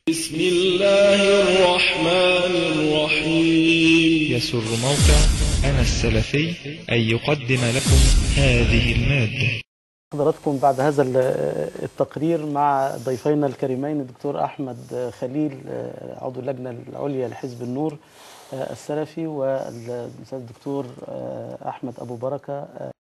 بسم الله الرحمن الرحيم يسر موقع أنا السلفي أن يقدم لكم هذه المادة حضراتكم بعد هذا ال- التقرير مع ضيفينا الكريمين الدكتور أحمد خليل عضو اللجنة العليا لحزب النور السلفي والأستاذ الدكتور أحمد أبو بركة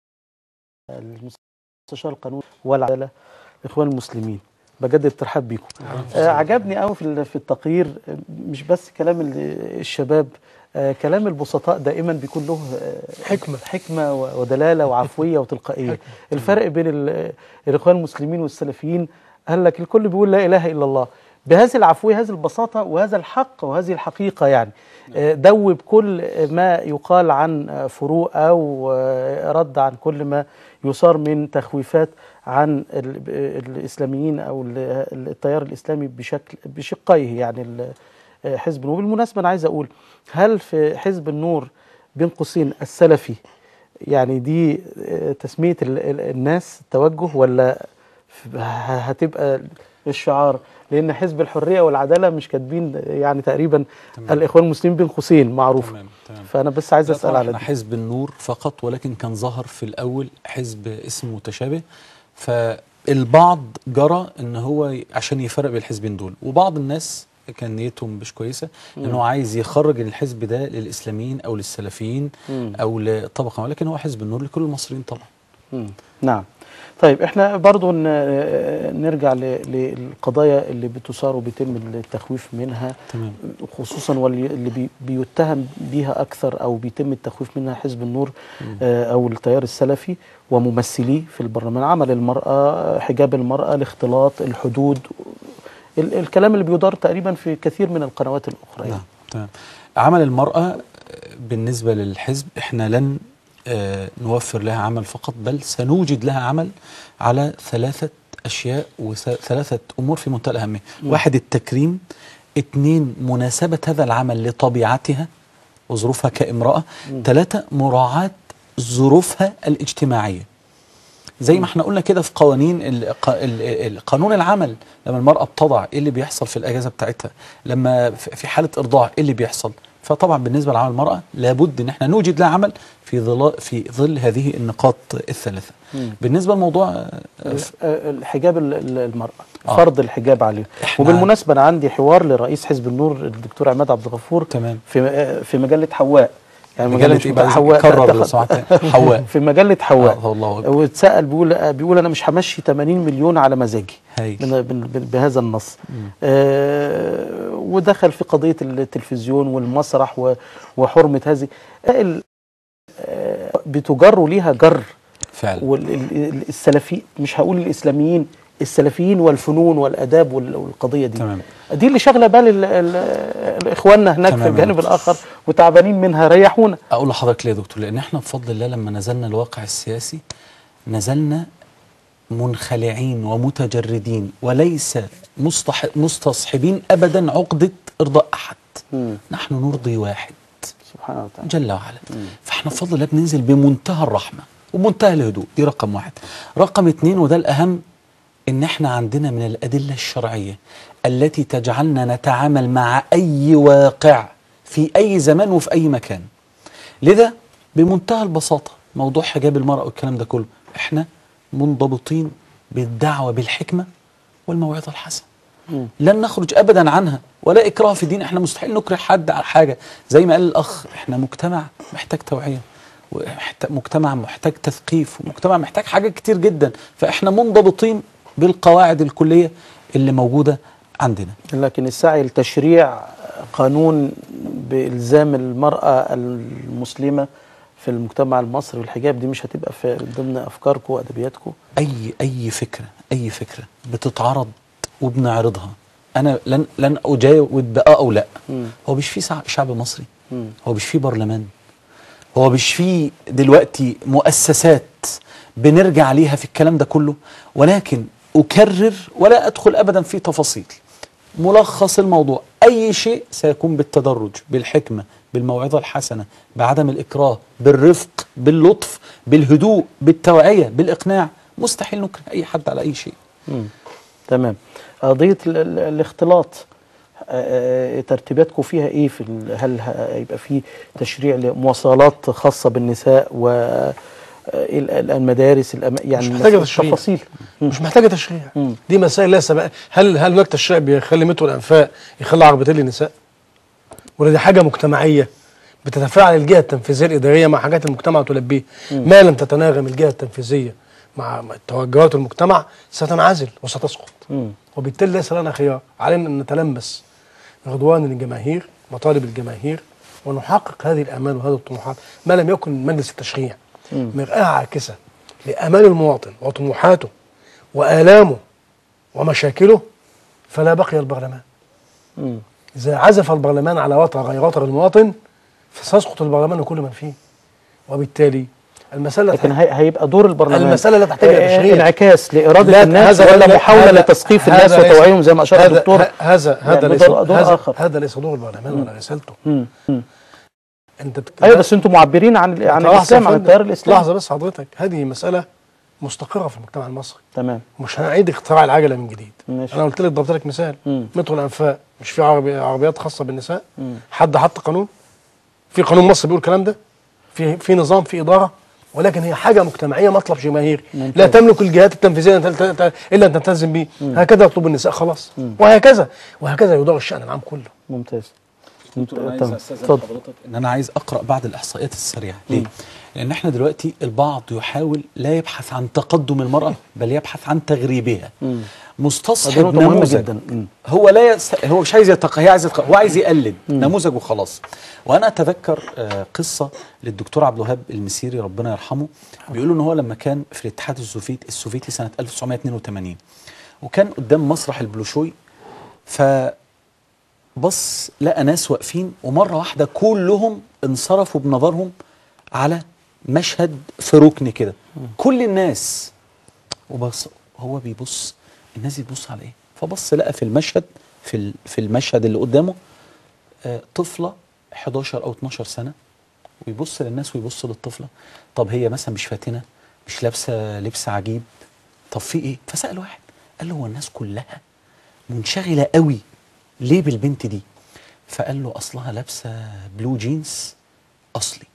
المستشار القانون والعدالة الإخوان المسلمين بجدد الترحاب بيكم آه، عجبني قوي في ال- في التقرير آه، مش بس كلام ال- الشباب آه، كلام البسطاء دائما بيكون له آه، حكمة. حكمة و- ودلالة وعفوية وتلقائية الفرق بين ال- الإخوان المسلمين والسلفيين قال لك الكل بيقول لا إله إلا الله بهذه العفوية هذه البساطة وهذا الحق وهذه الحقيقة يعني آه، دوب كل ما يقال عن آه، فروق أو آه، رد عن كل ما يثار من تخويفات عن ال- الإسلاميين أو ال- التيار الإسلامي بشكل بشقيه يعني ال- آه، حزب النور بالمناسبة أنا عايز أقول هل في حزب النور بين قوسين السلفي يعني دي آه، تسمية ال- ال- الناس توجه ولا ف- ه- هتبقى الشعار لأن حزب الحرية والعدالة مش كاتبين يعني تقريبا تمام. الإخوان المسلمين بين قوسين معروفة تمام تمام فأنا بس عايز لا أسأل طبعاً على احنا دي حزب النور فقط ولكن كان ظهر في الاول حزب اسمه متشابه فالبعض جرى ان هو ي- عشان يفرق بين الحزبين دول وبعض الناس كان نيتهم مش كويسه ان هو عايز يخرج الحزب ده للاسلاميين او للسلفيين مم. او لطبقه ولكن هو حزب النور لكل المصريين طبعا مم. نعم طيب احنا برضو ن- نرجع ل- للقضايا اللي بتثار وبيتم التخويف منها تمام خصوصا واللي بي- بيتهم بيها اكثر او بيتم التخويف منها حزب النور آه، او التيار السلفي وممثليه في البرلمان عمل المراه حجاب المراه الاختلاط الحدود ال- الكلام اللي بيدار تقريبا في كثير من القنوات الاخرى نعم يعني. تمام عمل المرأة آه، بالنسبة للحزب احنا لن آه، نوفر لها عمل فقط بل سنوجد لها عمل على ثلاثة أشياء وثلاثة أمور في منتهى الأهمية واحد التكريم اثنين مناسبة هذا العمل لطبيعتها وظروفها كامرأة ثلاثة مراعاة ظروفها الاجتماعية زي ما احنا قلنا كده في قوانين ال- ق- ال- ال- قانون العمل لما المرأة بتضع ايه اللي بيحصل في الأجازة بتاعتها لما في في حالة إرضاع ايه اللي بيحصل فطبعا بالنسبة لعمل المرأة لابد ان احنا نوجد لها عمل في ظل في ظل هذه النقاط الثلاثة بالنسبة لموضوع آه، ف- آه، الحجاب ال- ال- المرأة آه. فرض الحجاب عليه إحنا- وبالمناسبة أنا عندي حوار لرئيس حزب النور الدكتور عماد عبد الغفور تمام. في آه، في مجلة حواء يعني مجلة مش إيه بتاع بقى؟ حواء كرر تاخد- لو سمحت. حواء. في مجلة حواء آه، الله أكبر. واتسأل بيقول آه، بيقول أنا مش همشي 80 مليون على مزاجي هايل. من من- من- بهذا النص آه ودخل في قضية التلفزيون والمسرح و- وحرمة هذه ال- آه، بتجر ليها جر فعلا والسلفي مش هقول الاسلاميين السلفيين والفنون والاداب وال- والقضيه دي تمام. دي اللي شاغله بال ال- ال- اخواننا هناك في تمام. الجانب الاخر وتعبانين منها ريحونا اقول لحضرتك ليه يا دكتور لان احنا بفضل الله لما نزلنا الواقع السياسي نزلنا منخلعين ومتجردين وليس مستح... مستصحبين ابدا عقده ارضاء احد مم. نحن نرضي واحد سبحانه وتعالى جل وعلا فاحنا بفضل الله بننزل بمنتهى الرحمه ومنتهى الهدوء دي رقم واحد رقم اتنين وده الاهم ان احنا عندنا من الادله الشرعيه التي تجعلنا نتعامل مع اي واقع في اي زمان وفي اي مكان لذا بمنتهى البساطه موضوع حجاب المراه والكلام ده كله احنا منضبطين بالدعوه بالحكمه والموعظه الحسنه لن نخرج ابدا عنها ولا اكراه في الدين احنا مستحيل نكره حد على حاجه زي ما قال الاخ احنا مجتمع محتاج توعيه ومحت- مجتمع محتاج تثقيف ومجتمع محتاج حاجات كتير جدا فاحنا منضبطين بالقواعد الكليه اللي موجوده عندنا لكن السعي لتشريع قانون بالزام المراه المسلمه في المجتمع المصري والحجاب دي مش هتبقى في ضمن افكاركم وادبياتكم اي اي فكره اي فكره بتتعرض وبنعرضها انا لن لن اجاوب باه او لا مم. هو مش في شع- شعب مصري مم. هو مش في برلمان هو مش في دلوقتي مؤسسات بنرجع ليها في الكلام ده كله ولكن اكرر ولا ادخل ابدا في تفاصيل ملخص الموضوع اي شيء سيكون بالتدرج بالحكمه بالموعظه الحسنه بعدم الاكراه بالرفق باللطف بالهدوء بالتوعيه بالاقناع مستحيل نكره اي حد على اي شيء مم. تمام قضيه ال- ال- الاختلاط آه، ترتيباتكم فيها ايه في ال- هل هيبقى في تشريع لمواصلات خاصه بالنساء و آه، ال- ال- المدارس الأم... يعني مش محتاجة المس- تشريع. التفاصيل مش محتاجه تشريع مم. دي مسائل لسه بقى هل هل هناك تشريع بيخلي مترو الانفاق يخلي عربيتين للنساء ولا دي حاجه مجتمعيه بتتفاعل الجهه التنفيذيه الاداريه مع حاجات المجتمع تلبيه ما لم تتناغم الجهه التنفيذيه مع مع توجهات المجتمع ستنعزل وستسقط مم. وبالتالي ليس لنا خيار علينا ان نتلمس رضوان الجماهير مطالب الجماهير ونحقق هذه الامال وهذه الطموحات ما لم يكن مجلس التشريع مرآة عاكسة لامال المواطن وطموحاته والامه ومشاكله فلا بقي البرلمان مم. اذا عزف البرلمان على وطر غير وطر المواطن فسيسقط البرلمان وكل من فيه وبالتالي المسألة لكن هي... هيبقى دور البرلمان المسألة لا تحتاج إلى آه، تشريع. انعكاس لاراده لا، الناس هذا ولا لا- محاوله هذا- لتثقيف هذا الناس ليس- وتوعيهم زي ما اشار هذا- الدكتور ه- هذا هذا يعني ليس بدور- دور هذا, آخر. هذا ليس دور البرلمان ولا رسالته مم. مم. انت بت... ايوه بس انتم معبرين عن عن لحظة الاسلام يا عن فندم. التيار الاسلامي لحظه بس حضرتك هذه مساله مستقره في المجتمع المصري تمام مش هنعيد اختراع العجله من جديد ماشي. انا قلت لك ضربت لك مثال مم. مترو الانفاق مش في عربي عربيات خاصه بالنساء مم. حد حط قانون في قانون مصري بيقول الكلام ده في في نظام في اداره ولكن هي حاجه مجتمعيه مطلب جماهيري ممتاز. لا تملك الجهات التنفيذيه أن تل- تل- الا ان تلتزم به هكذا يطلب النساء خلاص وهكذا وهكذا يدار الشان العام كله ممتاز دكتور انا عايز تمام. استاذن اتفضل. حضرتك ان انا عايز اقرا بعض الاحصائيات السريعه ليه؟ لان احنا دلوقتي البعض يحاول لا يبحث عن تقدم المراه بل يبحث عن تغريبها دي مستصحب نقطة مهمة نموذج جدا. مم. هو لا يس... هو مش عايز يتق... هي عايز يتق... هو عايز يقلد نموذج وخلاص وانا اتذكر آه قصه للدكتور عبد الوهاب المسيري ربنا يرحمه بيقولوا ان هو لما كان في الاتحاد السوفيتي السوفيتي سنه 1982 وكان قدام مسرح البلوشوي ف بص لقى ناس واقفين ومره واحده كلهم انصرفوا بنظرهم على مشهد في ركن كده كل الناس وبص هو بيبص الناس دي بتبص على ايه فبص لقى في المشهد في ال- في المشهد اللي قدامه آه، طفله 11 او 12 سنه ويبص للناس ويبص للطفله طب هي مثلا مش فاتنه مش لابسه لبس عجيب طب في ايه فسال واحد قال له هو الناس كلها منشغله قوي ليه بالبنت دي فقال له اصلها لابسه بلو جينز اصلي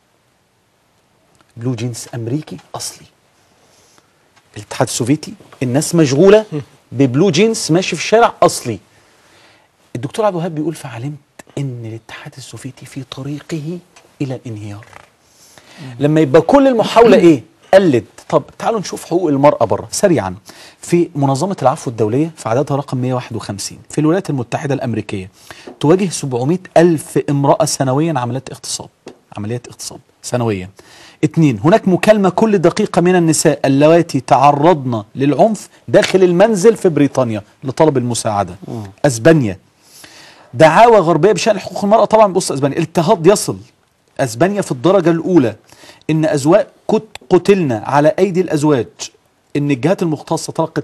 بلو جينز امريكي اصلي الاتحاد السوفيتي الناس مشغوله ببلو جينز ماشي في الشارع اصلي الدكتور عبد الوهاب بيقول فعلمت ان الاتحاد السوفيتي في طريقه الى الانهيار لما يبقى كل المحاوله ايه قلد طب تعالوا نشوف حقوق المرأة بره سريعا في منظمة العفو الدولية في عددها رقم 151 في الولايات المتحدة الأمريكية تواجه 700 ألف امرأة سنويا عمليات اغتصاب عمليات اغتصاب سنويا اثنين هناك مكالمة كل دقيقة من النساء اللواتي تعرضن للعنف داخل المنزل في بريطانيا لطلب المساعدة أسبانيا دعاوى غربيه بشان حقوق المراه طبعا بص اسبانيا الاضطهاد يصل اسبانيا في الدرجه الاولى ان ازواج كت قتلنا على ايدي الازواج ان الجهات المختصه تلقت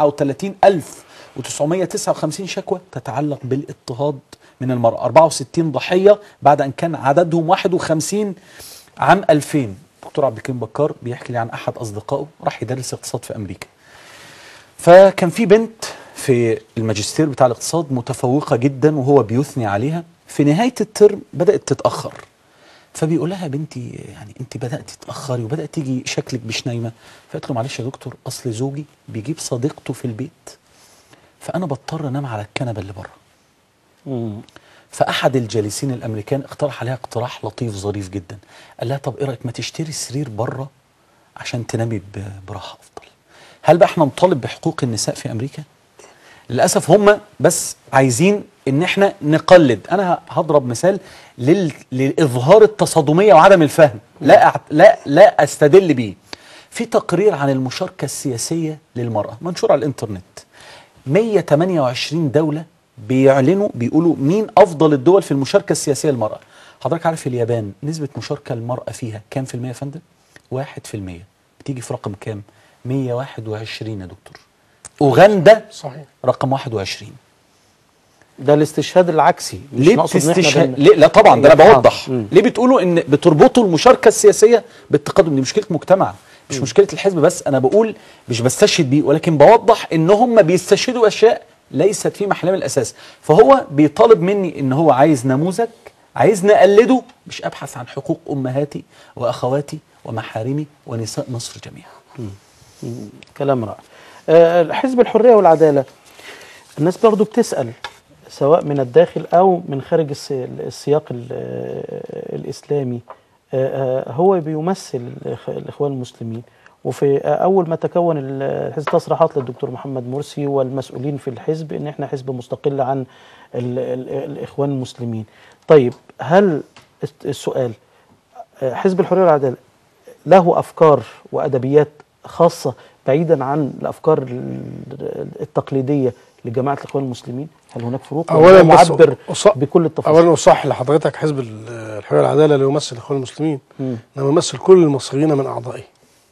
37959 شكوى تتعلق بالاضطهاد من المراه 64 ضحيه بعد ان كان عددهم 51 عام 2000 دكتور عبد الكريم بكار بيحكي لي عن احد اصدقائه راح يدرس اقتصاد في امريكا فكان في بنت في الماجستير بتاع الاقتصاد متفوقة جدا وهو بيثني عليها في نهاية الترم بدأت تتأخر فبيقول لها يا بنتي يعني انت بدأت تتأخري وبدأت تيجي شكلك مش نايمة فقالت له معلش يا دكتور أصل زوجي بيجيب صديقته في البيت فأنا بضطر أنام على الكنبة اللي بره مم. فأحد الجالسين الأمريكان اقترح عليها اقتراح لطيف ظريف جدا قال لها طب إيه رأيك ما تشتري سرير بره عشان تنامي ب- براحة أفضل هل بقى احنا نطالب بحقوق النساء في أمريكا؟ للاسف هم بس عايزين ان احنا نقلد انا هضرب مثال لل... لاظهار التصادميه وعدم الفهم لا أع... لا لا استدل بيه في تقرير عن المشاركه السياسيه للمراه منشور على الانترنت 128 دوله بيعلنوا بيقولوا مين افضل الدول في المشاركه السياسيه للمراه حضرتك عارف اليابان نسبه مشاركه المراه فيها كام في المية يا فندم 1% بتيجي في رقم كام 121 يا دكتور اوغندا صحيح رقم 21 ده الاستشهاد العكسي مش ليه نقصد إن إحنا بتستشهد بن- ليه لا طبعا ده انا آه. بوضح مم. ليه بتقولوا ان بتربطوا المشاركه السياسيه بالتقدم دي مشكله مجتمع مش مشكله الحزب بس انا بقول مش بستشهد بيه ولكن بوضح ان هم بيستشهدوا اشياء ليست في محلها من الاساس فهو بيطالب مني ان هو عايز نموذج عايز نقلده مش ابحث عن حقوق امهاتي واخواتي ومحارمي ونساء مصر جميعا كلام رائع آه، حزب الحرية والعدالة الناس برضو بتسأل سواء من الداخل أو من خارج الس- السياق ال- آه، الإسلامي آه، آه، هو بيمثل الإخ- الإخوان المسلمين وفي آه، أول ما تكون ال- الحزب تصريحات للدكتور محمد مرسي والمسؤولين في الحزب إن إحنا حزب مستقل عن ال- ال- الإخوان المسلمين طيب هل الس- السؤال آه، حزب الحرية والعدالة له افكار وادبيات خاصه بعيدا عن الافكار ال- التقليديه لجماعه الاخوان المسلمين هل هناك فروق ولا اولا هو بس معبر أص- بكل التفاصيل اولا اصح لحضرتك حزب ال- الحريه والعداله لا يمثل الاخوان المسلمين مم. انما يمثل كل المصريين من اعضائه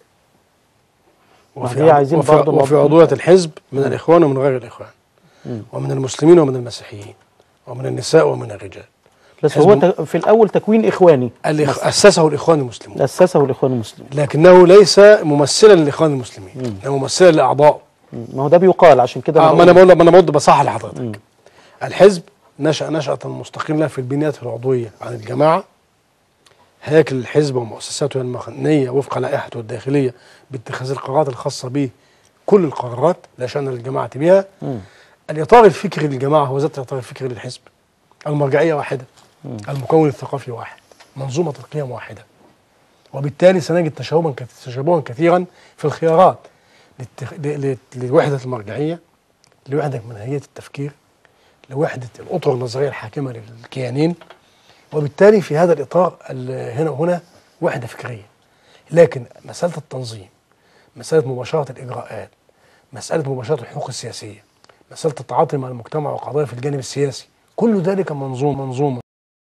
ما هي عض- عايزين وفي, برضه وفي موضوع- عضويه الحزب من الاخوان ومن غير الاخوان مم. ومن المسلمين ومن المسيحيين ومن النساء ومن الرجال بس حزب هو م- ت- في الاول تكوين اخواني الإخ... اسسه الاخوان المسلمون اسسه الاخوان المسلمين لكنه ليس ممثلا للاخوان المسلمين انه ممثلا لاعضائه مم. ما هو ده بيقال عشان كده آه ما انا بقول- بقول ما انا برضه بصح لحضرتك الحزب نشأ نشأة مستقلة في البنيات العضوية عن الجماعة هياكل الحزب ومؤسساته المهنية وفق لائحته الداخلية باتخاذ القرارات الخاصة به كل القرارات لا شأن للجماعة بها مم. الإطار الفكري للجماعة هو ذات الإطار الفكري للحزب المرجعية واحدة المكون الثقافي واحد منظومة القيم واحدة وبالتالي سنجد تشابها كث- تشابها كثيرا في الخيارات للتخ... ل... ل... لوحدة المرجعية لوحدة منهجية التفكير لوحدة الأطر النظرية الحاكمة للكيانين وبالتالي في هذا الإطار ال- هنا هنا وحدة فكرية لكن مسألة التنظيم مسألة مباشرة الإجراءات مسألة مباشرة الحقوق السياسية مسألة التعاطي مع المجتمع وقضايا في الجانب السياسي كل ذلك منظوم منظوم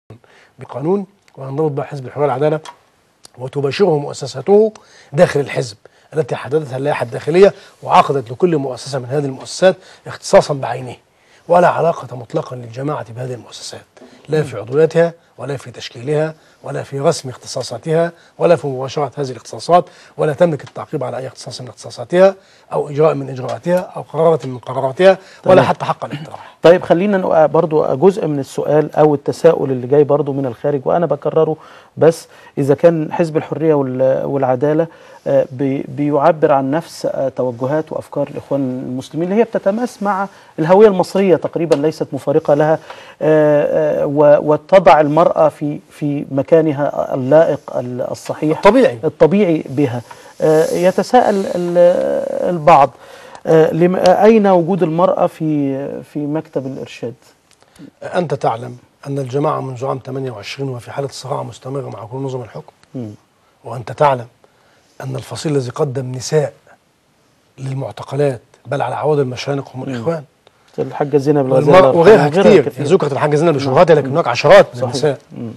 بقانون وينضبط بها حزب الحرية والعدالة وتباشره مؤسساته داخل الحزب التي حددتها اللائحة الداخلية وعقدت لكل مؤسسة من هذه المؤسسات اختصاصا بعينه ولا علاقة مطلقا للجماعة بهذه المؤسسات لا في عضويتها ولا في تشكيلها ولا في رسم اختصاصاتها ولا في مباشرة هذه الاختصاصات ولا تملك التعقيب على أي اختصاص من اختصاصاتها أو إجراء من إجراءاتها أو قرارة من قراراتها ولا تمام. حتى حق الاقتراح طيب خلينا نق- برضو جزء من السؤال او التساؤل اللي جاي برضو من الخارج وانا بكرره بس اذا كان حزب الحريه وال- والعداله آه، بي- بيعبر عن نفس آه، توجهات وافكار الاخوان المسلمين اللي هي بتتماس مع الهويه المصريه تقريبا ليست مفارقه لها آه، آه، و- وتضع المراه في في مكانها اللائق ال- الصحيح طبيعي الطبيعي بها آه، يتساءل ال- البعض آه، لم- آه، أين وجود المرأة في في مكتب الإرشاد؟ أنت تعلم أن الجماعة منذ عام 28 وفي حالة صراع مستمرة مع كل نظم الحكم مم. وأنت تعلم أن الفصيل الذي قدم نساء للمعتقلات بل على عواد المشانق هم الإخوان الحاجة زينب والمرأة الغزالة وغيرها وغيرها كتير ذكرت الحاجة زينب بشبهاتها لكن هناك عشرات من صحيح. النساء مم.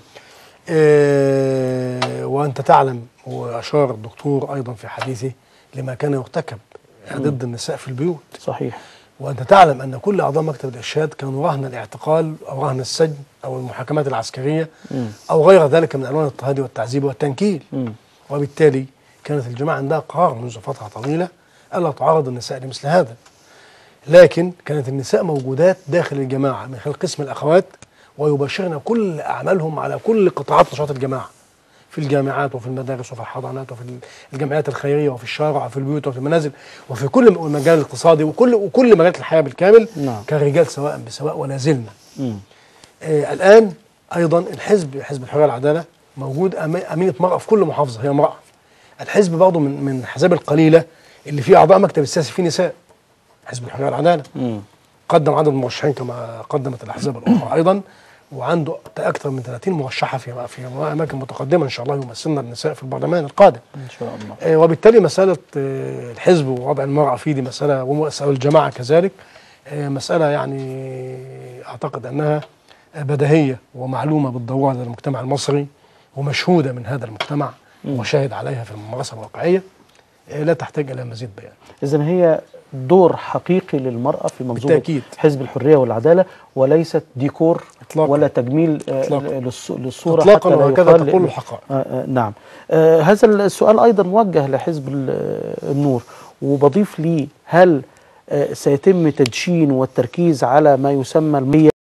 آه، وأنت تعلم وأشار الدكتور أيضا في حديثه لما كان يرتكب ضد النساء في البيوت صحيح وأنت تعلم أن كل أعضاء مكتب الإرشاد كانوا رهن الاعتقال أو رهن السجن أو المحاكمات العسكرية مم. أو غير ذلك من ألوان الاضطهاد والتعذيب والتنكيل مم. وبالتالي كانت الجماعة عندها قرار منذ فترة طويلة ألا تعرض النساء لمثل هذا لكن كانت النساء موجودات داخل الجماعة من خلال قسم الأخوات ويباشرن كل أعمالهم على كل قطاعات نشاط الجماعة في الجامعات وفي المدارس وفي الحضانات وفي الجمعيات الخيرية وفي الشارع وفي البيوت وفي المنازل وفي كل المجال الاقتصادي وكل وكل مجالات الحياة بالكامل نعم. كرجال سواء بسواء ولا زلنا مم. آه الآن أيضا الحزب حزب الحرية والعدالة موجود أما- أمينة مرأة في كل محافظة هي امرأة الحزب برضه من من الأحزاب القليلة اللي فيه أعضاء مكتب السياسي فيه نساء حزب الحرية والعدالة مم. قدم عدد مرشحين كما قدمت الأحزاب الأخرى أيضا وعنده أكثر من 30 مرشحة في في أماكن متقدمة إن شاء الله يمثلنا النساء في البرلمان القادم إن شاء الله آه، وبالتالي مسألة آه، الحزب ووضع المرأة فيه دي مسألة ومؤسسة والجماعة كذلك آه، مسألة يعني أعتقد أنها آه، بديهية ومعلومة بالضرورة لدى المجتمع المصري ومشهودة من هذا المجتمع وشاهد عليها في الممارسة الواقعية آه، لا تحتاج إلى مزيد بيان إذا هي دور حقيقي للمرأة في منظومة بالتأكيد. حزب الحرية والعدالة وليست ديكور إطلاقاً. ولا تجميل آه، إطلاقاً. للص- للصورة إطلاقاً حتى لا وهكذا يقال تقول لأن- الحقائق. آه، آه، نعم آه، هذا السؤال أيضا موجه لحزب ال- النور وبضيف لي هل آه، سيتم تدشين والتركيز على ما يسمى المية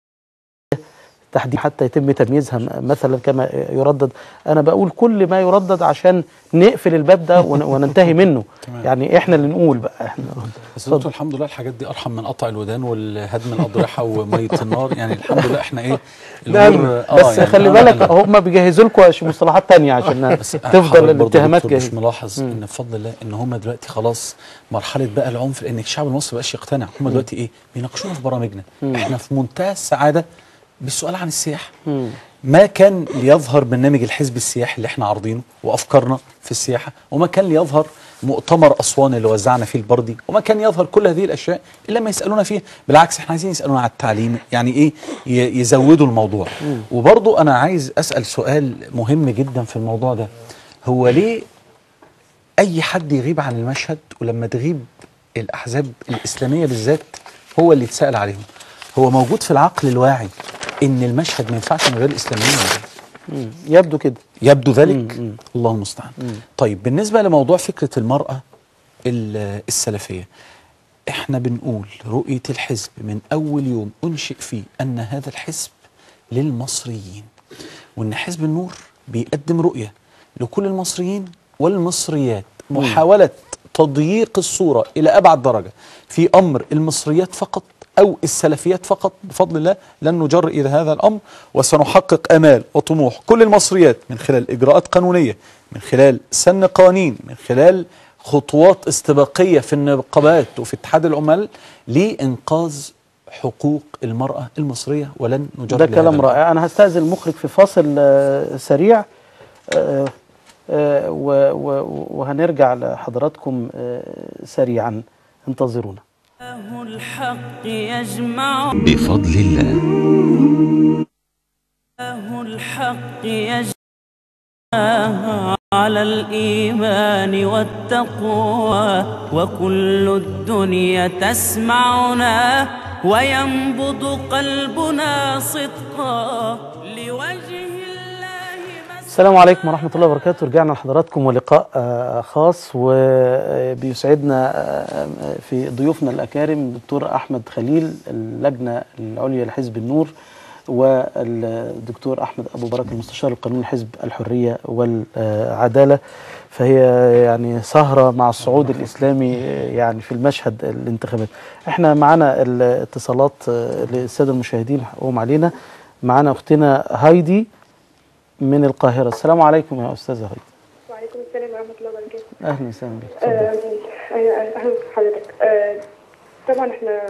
تحديد حتى يتم تمييزها م- مثلا كما يردد انا بقول كل ما يردد عشان نقفل الباب ده ون- وننتهي منه تمام. يعني احنا اللي نقول بقى احنا بس اتفضل. دكتور الحمد لله الحاجات دي ارحم من قطع الودان والهدم الاضرحه وميه النار يعني الحمد لله احنا ايه نعم الأمور- بس يعني خلي آه، بالك لا. هم بيجهزوا لكم مصطلحات تانية عشان بس تفضل حضرتك برضه الاتهامات دكتور مش جاهزة ملاحظ ان بفضل الله ان هم دلوقتي خلاص مرحله بقى العنف لان الشعب المصري بقاش يقتنع هم دلوقتي ايه بيناقشونا في برامجنا احنا في منتهى السعاده بالسؤال عن السياحه مم. ما كان ليظهر برنامج الحزب السياحي اللي احنا عارضينه وافكارنا في السياحه وما كان ليظهر مؤتمر اسوان اللي وزعنا فيه البردي وما كان يظهر كل هذه الاشياء الا ما يسالونا فيها بالعكس احنا عايزين يسالونا على التعليم يعني ايه ي- يزودوا الموضوع وبرضو انا عايز اسال سؤال مهم جدا في الموضوع ده هو ليه اي حد يغيب عن المشهد ولما تغيب الاحزاب الاسلاميه بالذات هو اللي يتسال عليهم هو موجود في العقل الواعي ان المشهد ما ينفعش من غير الاسلاميين ولا إيه؟ مم. يبدو كده يبدو ذلك الله المستعان طيب بالنسبه لموضوع فكره المراه ال- السلفيه احنا بنقول رؤيه الحزب من اول يوم انشئ فيه ان هذا الحزب للمصريين وان حزب النور بيقدم رؤيه لكل المصريين والمصريات محاوله تضييق الصوره الى ابعد درجه في امر المصريات فقط او السلفيات فقط بفضل الله لن نجر الى هذا الامر وسنحقق امال وطموح كل المصريات من خلال اجراءات قانونيه من خلال سن قوانين من خلال خطوات استباقيه في النقابات وفي اتحاد العمال لانقاذ حقوق المراه المصريه ولن نجر ده لهذا كلام الأمر. رائع انا هستاذن المخرج في فاصل آه، سريع آه، آه، و- و- وهنرجع لحضراتكم آه، سريعا انتظرونا الله الحق يجمع بفضل الله الله الحق يجمع على الإيمان والتقوى وكل الدنيا تسمعنا وينبض قلبنا صدقا لوجه الله مسجد السلام عليكم ورحمة الله وبركاته رجعنا لحضراتكم ولقاء آه، خاص وبيسعدنا آه، في ضيوفنا الأكارم الدكتور أحمد خليل اللجنة العليا لحزب النور والدكتور أحمد أبو بركة المستشار القانوني لحزب الحرية والعدالة فهي يعني سهرة مع الصعود الإسلامي آه، يعني في المشهد الانتخابات احنا معانا الاتصالات آه، للسادة المشاهدين حقهم علينا معانا أختنا هايدي من القاهرة السلام عليكم يا أستاذة هايدي وعليكم السلام ورحمة الله وبركاته. أهلا وسهلا بك آه، اتفضل. أهلا أهلا بحضرتك. آه، طبعا احنا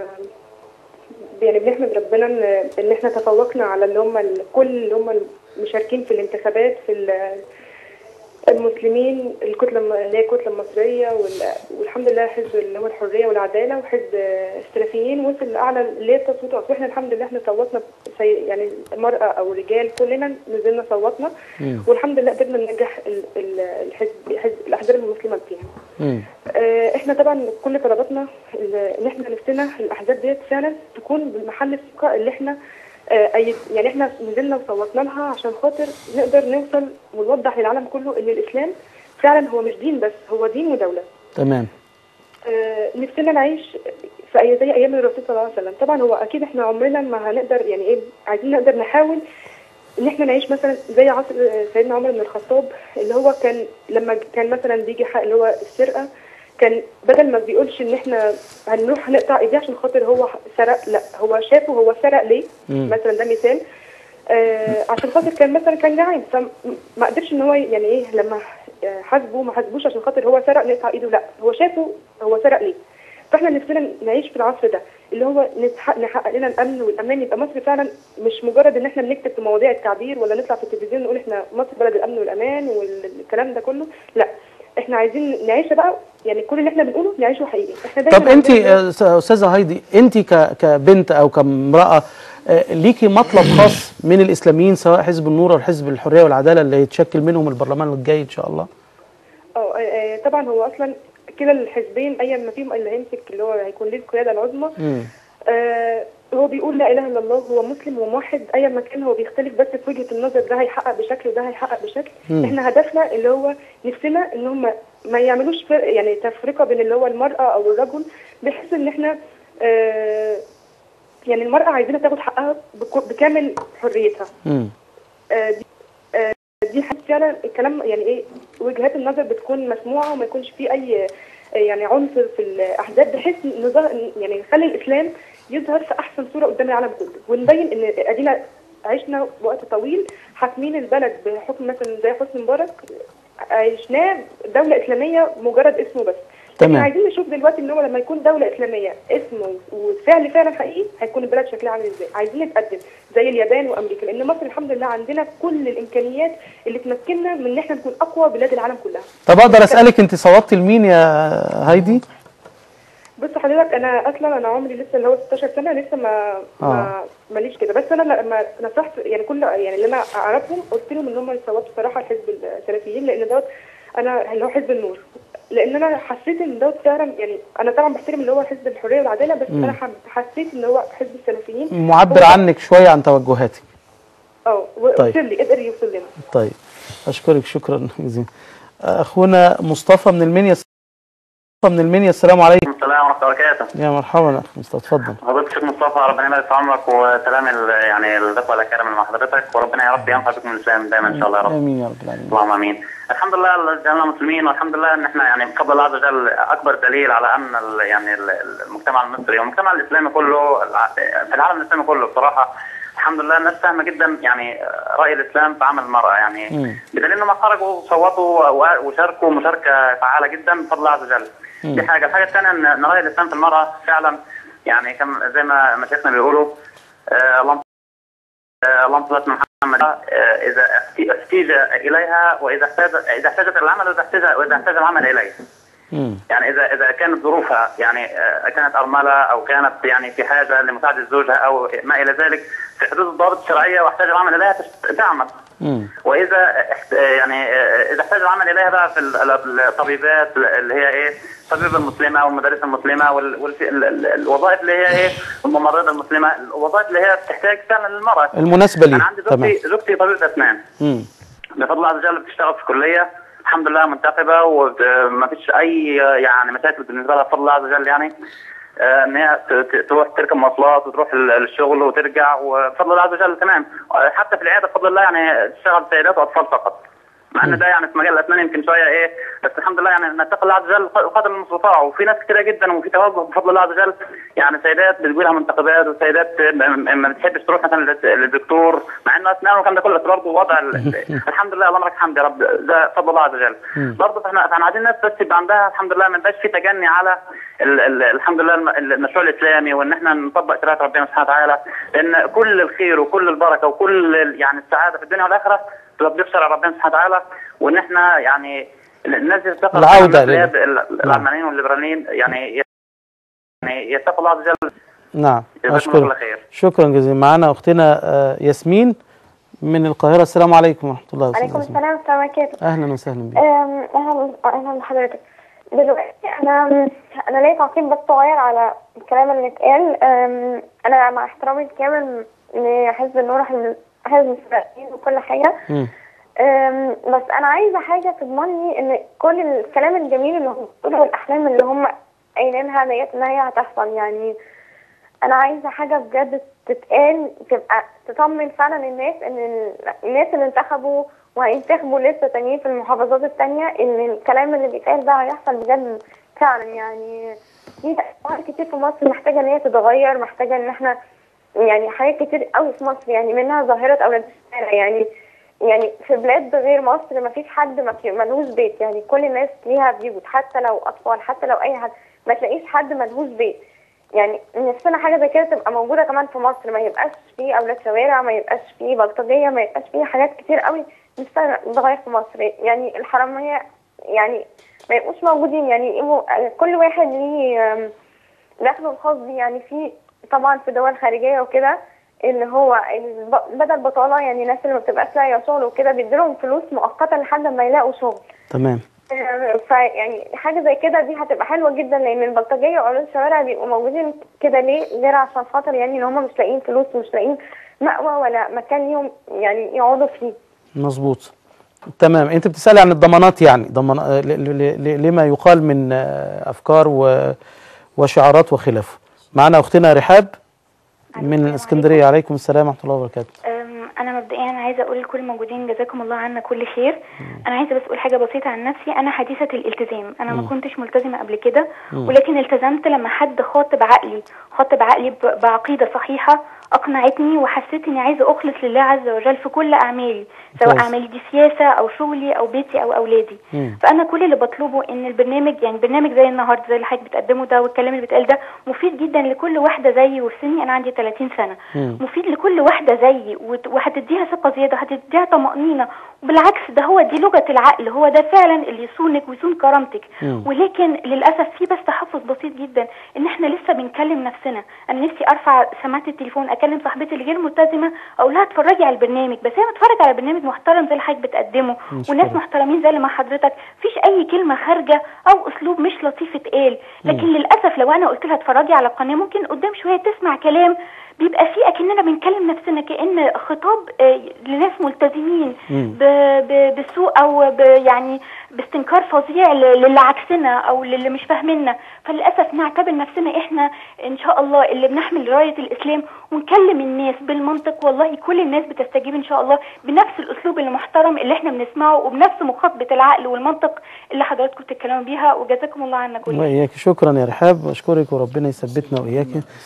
يعني بنحمد ربنا ان ان احنا تفوقنا على اللي هم ال- كل اللي هم المشاركين في الانتخابات في ال- المسلمين الكتله الم- اللي هي الكتله المصريه وال- والحمد لله حزب اللي هو الحريه والعداله وحزب السلفيين وصل لاعلى اللي هي التصويت اصل احنا الحمد لله احنا صوتنا سي- يعني المراه او الرجال كلنا نزلنا صوتنا والحمد لله قدرنا ننجح ال- ال- الحزب حزب الاحزاب المسلمه فيها. مم. آه، احنا طبعا كل طلباتنا ال- ان احنا نفسنا الاحزاب ديت فعلا تكون بالمحل الثقه اللي احنا آه، أي- يعني احنا نزلنا وصوتنا لها عشان خاطر نقدر نوصل ونوضح للعالم كله ان الاسلام فعلا هو مش دين بس هو دين ودوله. تمام آه، نفسنا نعيش في أي زي ايام الرسول صلى الله عليه وسلم طبعا هو اكيد احنا عمرنا ما هنقدر يعني ايه عايزين نقدر نحاول ان احنا نعيش مثلا زي عصر آه، سيدنا عمر بن الخطاب اللي هو كان لما كان مثلا بيجي حق اللي هو السرقه كان بدل ما بيقولش ان احنا هنروح نقطع ايديه عشان خاطر هو سرق لا هو شافه هو سرق ليه مم. مثلا ده مثال آه عشان خاطر كان مثلا كان جعان فما قدرش ان هو يعني ايه لما آه، حاسبه ما حاسبوش عشان خاطر هو سرق نقطع ايده لا هو شافه هو سرق ليه فاحنا نفسنا نعيش في العصر ده اللي هو نتحقق نحقق لنا الامن والامان يبقى مصر فعلا مش مجرد ان احنا بنكتب في مواضيع التعبير ولا نطلع في التلفزيون نقول احنا مصر بلد الامن والامان والكلام ده كله لا احنا عايزين نعيشها بقى يعني كل اللي احنا بنقوله نعيشه حقيقي احنا دايما طب انت عندنا- آه، استاذه هايدي انت ك- كبنت او كامراه آه، ليكي مطلب خاص من الاسلاميين سواء حزب النور او حزب الحريه والعداله اللي يتشكل منهم البرلمان الجاي ان شاء الله اه آه، طبعا هو اصلا كلا الحزبين ايا ما فيهم اللي هيمسك اللي هو هيكون ليه القياده العظمى مم. آه هو بيقول لا اله الا الله هو مسلم وموحد ايا ما كان هو بيختلف بس في وجهه النظر ده هيحقق بشكل وده هيحقق بشكل مم. احنا هدفنا اللي هو نفسنا ان هم ما يعملوش فرق يعني تفرقه بين اللي هو المراه او الرجل بحيث ان احنا آه يعني المراه عايزينها تاخد حقها بك- بكامل حريتها مم. آه، دي آه، دي حاجة فعلا الكلام يعني ايه وجهات النظر بتكون مسموعه وما يكونش في اي آه، يعني عنصر في الاحداث بحيث نظهر يعني نخلي الاسلام يظهر في احسن صوره قدام العالم كله ونبين ان ادينا عشنا وقت طويل حاكمين البلد بحكم مثلا زي حسني مبارك عشناه دوله اسلاميه مجرد اسمه بس تمام. احنا عايزين نشوف دلوقتي ان هو لما يكون دوله اسلاميه اسمه وفعل فعلا حقيقي هيكون البلد شكلها عامل ازاي عايزين نتقدم زي اليابان وامريكا لان مصر الحمد لله عندنا كل الامكانيات اللي تمكننا من ان احنا نكون اقوى بلاد العالم كلها طب اقدر اسالك انت صوتي لمين يا هايدي بص حضرتك انا اصلا انا عمري لسه اللي هو 16 سنه لسه ما ما آه. ماليش كده بس انا لما نصحت يعني كل يعني اللي انا اعرفهم قلت لهم ان هم يصوتوا الصراحه لحزب السلفيين لان دوت انا اللي هو حزب النور لان انا حسيت ان دوت فعلا يعني انا طبعا بحترم اللي هو حزب الحريه والعداله بس انا حب- حسيت ان هو حزب السلفيين معبر هو- عنك شويه عن توجهاتك اه طيب. وصل لي قدر يوصل لنا طيب اشكرك شكرا جزيلا اخونا مصطفى من المنيا مصطفى من المنيا السلام عليكم السلام ورحمة الله وبركاته. يا مرحبا اخ مصطفى اتفضل حضرتك الشيخ مصطفى ربنا يبارك في عمرك وسلام ال- يعني الإخوة الأكارم اللي مع حضرتك وربنا يا رب ينفع بكم الإسلام دايما إن شاء الله يا رب. امين يا رب العالمين اللهم امين. الحمد لله جعلنا مسلمين والحمد لله ان احنا يعني بفضل الله عز وجل اكبر دليل على ان ال- يعني ال- ال- المجتمع المصري والمجتمع الاسلامي كله الع- في العالم الاسلامي كله بصراحه الحمد لله الناس فاهمه جدا يعني راي الاسلام في عمل المراه يعني مم. بدليل انهم خرجوا وصوتوا و- وشاركوا مشاركه فعاله جدا بفضل الله عز وجل. دي حاجه، الحاجه الثانيه ان إن راي الاسلام في المراه فعلا يعني كم زي ما مشايخنا بيقولوا آه، اللهم آه، اللهم صل على محمد آه، اذا احت- احتيج اليها واذا احتاج اذا احتاجت العمل واذا احتاج واذا احتاج العمل اليه مم. يعني اذا اذا كانت ظروفها يعني آه، كانت ارمله او كانت يعني في حاجه لمساعده زوجها او ما الى ذلك في حدود الضوابط الشرعيه واحتاج العمل اليها تش- تعمل مم. واذا احت- يعني آه، اذا احتاج العمل اليها بقى في ال- الطبيبات اللي هي ايه الطبيبه المسلمه والمدرسه المسلمه وال- والف- ال- ال- الوظائف اللي هي ايه الممرضه المسلمه الوظائف اللي هي بتحتاج فعلا للمراه المناسبه لي انا عندي تمام زوجتي زوجتي طبيبه اسنان مم. بفضل الله عز وجل بتشتغل في كليه الحمد لله منتخبه وما فيش اي يعني مشاكل بالنسبه لها بفضل الله عز وجل يعني آه، ان هي ت- ت- تروح تركب مواصلات وتروح ال- الشغل وترجع وبفضل الله عز وجل تمام آه، حتى في العياده بفضل الله يعني تشتغل سيدات واطفال فقط مع ان ده يعني في مجال الاسنان يمكن شويه ايه بس الحمد لله يعني نتقي الله عز وجل قدر المستطاع وفي ناس كتيره جدا وفي توجه بفضل الله عز وجل يعني سيدات بتقول لها منتخبات وسيدات ما ما بتحبش تروح مثلا للد- للدكتور مع انه اسنان والكلام ده كله بس برضه وضع ال- الحمد لله اللهم لك الحمد يا رب ده فضل الله عز وجل برضه فاحنا فاحنا عايزين الناس بس يبقى عندها الحمد لله ما يبقاش في تجني على ال ال الحمد لله الم- المشروع الاسلامي وان احنا نطبق شريعه ربنا سبحانه وتعالى لان كل الخير وكل البركه وكل ال- يعني السعاده في الدنيا والاخره تطبيق شرع ربنا سبحانه وتعالى وان احنا يعني الناس يتقوا العودة الناس اللي هي لل- ال- العلمانيين والليبراليين يعني يعني يتقوا الله عز وجل نعم جزاكم الله اشكرك خير شكرا جزيلا معنا اختنا آه، ياسمين من القاهره السلام عليكم ورحمه الله وبركاته عليكم السلام ورحمة الله وبركاته اهلا وسهلا بك أم، أهلا أهلا بحضرتك دلوقتي أنا أنا ليا تعقيب بس صغير على الكلام اللي اتقال أم، أنا مع احترامي الكامل لحزب النور حزب حزب السلفيين وكل حاجة مم. أم، بس أنا عايزة حاجة تضمني إن كل الكلام الجميل اللي هم بيقولوا والأحلام اللي هم قايلينها ديت إن هي هتحصل يعني انا عايزه حاجه بجد تتقال تبقى تطمن فعلا الناس ان ال- الناس اللي انتخبوا وهينتخبوا لسه تانيين في المحافظات التانية ان الكلام اللي بيتقال ده هيحصل بجد فعلا يعني في حاجات كتير في مصر محتاجه ان هي تتغير محتاجه ان احنا يعني حاجات كتير قوي في مصر يعني منها ظاهره اولاد الشارع يعني يعني في بلاد غير مصر ما فيش حد ما في ملهوش بيت يعني كل الناس ليها بيوت حتى لو اطفال حتى لو اي حد ما تلاقيش حد ملهوش بيت يعني نفسنا حاجه زي كده تبقى موجوده كمان في مصر ما يبقاش فيه اولاد شوارع ما يبقاش فيه بلطجيه ما يبقاش فيه حاجات كتير قوي نفسنا تتغير في مصر يعني الحراميه يعني ما يبقوش موجودين يعني يبقوا كل واحد ليه آم، دخله الخاص بيه يعني في طبعا في دول خارجيه وكده اللي هو الب- بدل بطاله يعني الناس اللي ما بتبقاش لاقيه شغل وكده بيديلهم فلوس مؤقته لحد ما يلاقوا شغل تمام فيعني حاجه زي كده دي هتبقى حلوه جدا لان البلطجيه واولاد الشوارع بيبقوا موجودين كده ليه غير عشان خاطر يعني ان هم مش لاقيين فلوس ومش لاقيين مأوى ولا مكان ليهم يعني يقعدوا فيه مظبوط تمام انت بتسالي عن الضمانات يعني ضمان آه، ل- ل- ل- لما يقال من آه، افكار و- وشعارات وخلافه معنا اختنا رحاب من الاسكندريه عليكم السلام ورحمه الله وبركاته أم، انا مبدئيا عايزه اقول لكل الموجودين جزاكم الله عنا كل خير انا عايزه بس اقول حاجه بسيطه عن نفسي انا حديثه الالتزام انا ما مم. كنتش ملتزمه قبل كده مم. ولكن التزمت لما حد خاطب عقلي خاطب عقلي ب- بعقيده صحيحه اقنعتني وحسيت اني عايزه اخلص لله عز وجل في كل اعمالي سواء كويس. اعمالي دي سياسه او شغلي او بيتي او اولادي فانا كل اللي بطلبه ان البرنامج يعني برنامج زي النهارده زي اللي حضرتك بتقدمه ده والكلام اللي بيتقال ده مفيد جدا لكل واحده زيي وفي سني انا عندي 30 سنه مفيد لكل واحده زيي وت- وهتديها ثقه زياده وهتديها طمانينه وبالعكس ده هو دي لغه العقل هو ده فعلا اللي يصونك ويصون كرامتك مم. ولكن للاسف في بس تحفظ بسيط جدا ان احنا لسه بنكلم نفسنا انا نفسي ارفع سماعه التليفون اكلم صاحبتي اللي غير ملتزمه اقول لها اتفرجي على البرنامج بس هي متفرج على برنامج محترم زي اللي حضرتك بتقدمه مش وناس كده. محترمين زي اللي مع حضرتك مفيش اي كلمه خارجه او اسلوب مش لطيف اتقال لكن مم. للاسف لو انا قلت لها اتفرجي على القناه ممكن قدام شويه تسمع كلام بيبقى فيه اكننا بنكلم نفسنا كان خطاب آه، لناس ملتزمين مم. ب- ب- بسوء او ب يعني باستنكار فظيع ل- للي عكسنا او للي مش فاهميننا فللاسف نعتبر نفسنا احنا ان شاء الله اللي بنحمل رايه الاسلام ونكلم الناس بالمنطق والله كل الناس بتستجيب ان شاء الله بنفس الاسلوب المحترم اللي احنا بنسمعه وبنفس مخاطبه العقل والمنطق اللي حضراتكم بتتكلموا بيها وجزاكم الله عنا كل خير. واياك شكرا يا رحاب اشكرك وربنا يثبتنا واياك